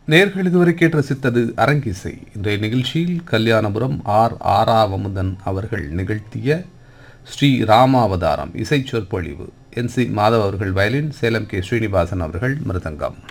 நேர்கள் இதுவரை கேட்டு ரசித்தது அரங்கிசை இன்றைய நிகழ்ச்சியில் கல்யாணபுரம் ஆர் ஆராவமுதன் அவர்கள் நிகழ்த்திய ஸ்ரீ ராமாவதாரம் இசை சொற்பொழிவு என் சி மாதவ் அவர்கள் வயலின் சேலம் கே ஸ்ரீனிவாசன் அவர்கள் மிருதங்கம்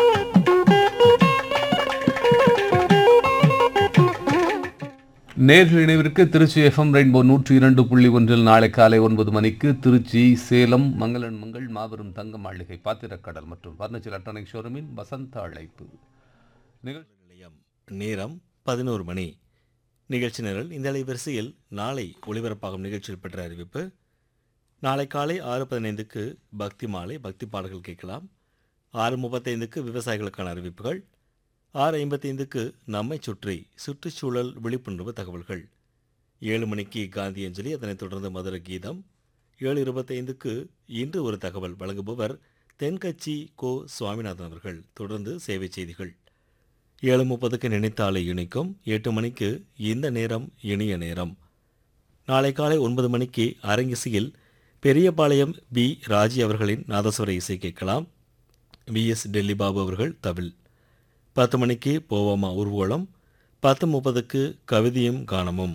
நேர்கள் இணைவிற்கு திருச்சி எஃப்எம் ரெயின்போ நூற்றி இரண்டு புள்ளி ஒன்றில் நாளை காலை ஒன்பது மணிக்கு திருச்சி சேலம் மங்களன் மங்கள் மாபெரும் தங்க மாளிகை பாத்திரக்கடல் மற்றும் பர்னிச்சர் எலக்ட்ரானிக் ஷோரூமின் வசந்த அழைப்பு நிகழ்ச்சி நிலையம் நேரம் பதினோரு மணி நிகழ்ச்சி நிரல் இந்த அலைவரிசையில் நாளை ஒளிபரப்பாகும் நிகழ்ச்சியில் பெற்ற அறிவிப்பு நாளை காலை ஆறு பதினைந்துக்கு பக்தி மாலை பக்தி பாடல்கள் கேட்கலாம் ஆறு முப்பத்தைந்துக்கு விவசாயிகளுக்கான அறிவிப்புகள் ஆறு ஐம்பத்தைந்துக்கு நம்மை சுற்றி சுற்றுச்சூழல் விழிப்புணர்வு தகவல்கள் ஏழு மணிக்கு காந்தி அஞ்சலி அதனைத் தொடர்ந்து மதுர கீதம் ஏழு இருபத்தைந்துக்கு இன்று ஒரு தகவல் வழங்குபவர் தென்கட்சி கோ சுவாமிநாதன் அவர்கள் தொடர்ந்து சேவை செய்திகள் ஏழு முப்பதுக்கு நினைத்தாலே இணைக்கும் எட்டு மணிக்கு இந்த நேரம் இனிய நேரம் நாளை காலை ஒன்பது மணிக்கு அரங்கிசையில் பெரியபாளையம் பி ராஜி அவர்களின் நாதஸ்வர இசை கேட்கலாம் வி எஸ் டெல்லி பாபு அவர்கள் தவில் பத்து மணிக்கு போவோமா ஊர்வலம் பத்து முப்பதுக்கு கவிதையும் கானமும்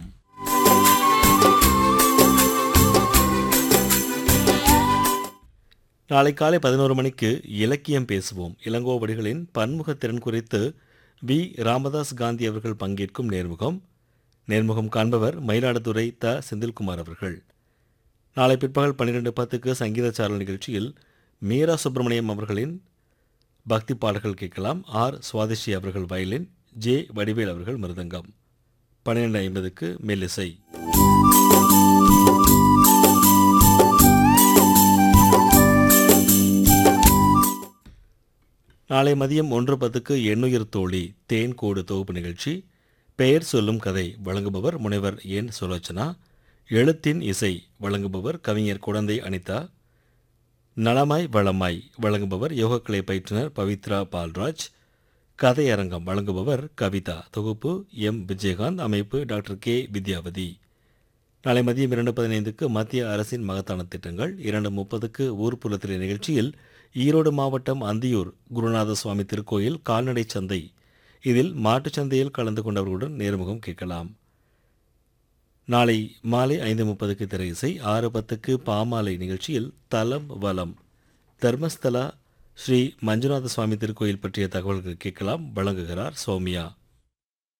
நாளை காலை பதினோரு மணிக்கு இலக்கியம் பேசுவோம் இளங்கோவடிகளின் பன்முகத்திறன் குறித்து வி ராமதாஸ் காந்தி அவர்கள் பங்கேற்கும் நேர்முகம் நேர்முகம் காண்பவர் மயிலாடுதுறை த செந்தில்குமார் அவர்கள் நாளை பிற்பகல் பன்னிரெண்டு பத்துக்கு சங்கீத சாரல் நிகழ்ச்சியில் மீரா சுப்பிரமணியம் அவர்களின் பக்தி பாடல்கள் கேட்கலாம் ஆர் சுவாதிஷி அவர்கள் வயலின் ஜே வடிவேல் அவர்கள் மிருதங்கம் பன்னிரெண்டு ஐம்பதுக்கு மெல்லிசை நாளை மதியம் ஒன்று பத்துக்கு எண்ணுயிர் தோழி தேன் கோடு தொகுப்பு நிகழ்ச்சி பெயர் சொல்லும் கதை வழங்குபவர் முனைவர் என் சுலோச்சனா எழுத்தின் இசை வழங்குபவர் கவிஞர் குழந்தை அனிதா நலமாய் வளமாய் வழங்குபவர் யோகக்கலை பயிற்றுனர் பவித்ரா பால்ராஜ் கதையரங்கம் வழங்குபவர் கவிதா தொகுப்பு எம் விஜயகாந்த் அமைப்பு டாக்டர் கே வித்யாவதி நாளை மதியம் இரண்டு பதினைந்துக்கு மத்திய அரசின் மகத்தான திட்டங்கள் இரண்டு முப்பதுக்கு ஊர்ப்புறத்திலே நிகழ்ச்சியில் ஈரோடு மாவட்டம் அந்தியூர் குருநாத சுவாமி திருக்கோயில் கால்நடை சந்தை இதில் மாட்டுச் சந்தையில் கலந்து கொண்டவர்களுடன் நேர்முகம் கேட்கலாம் நாளை மாலை ஐந்து முப்பதுக்கு திரை இசை ஆறு பத்துக்கு பாமாலை நிகழ்ச்சியில் தலம் வலம் தர்மஸ்தலா ஸ்ரீ மஞ்சுநாத சுவாமி திருக்கோயில் பற்றிய தகவல்கள் கேட்கலாம் வழங்குகிறார் சௌமியா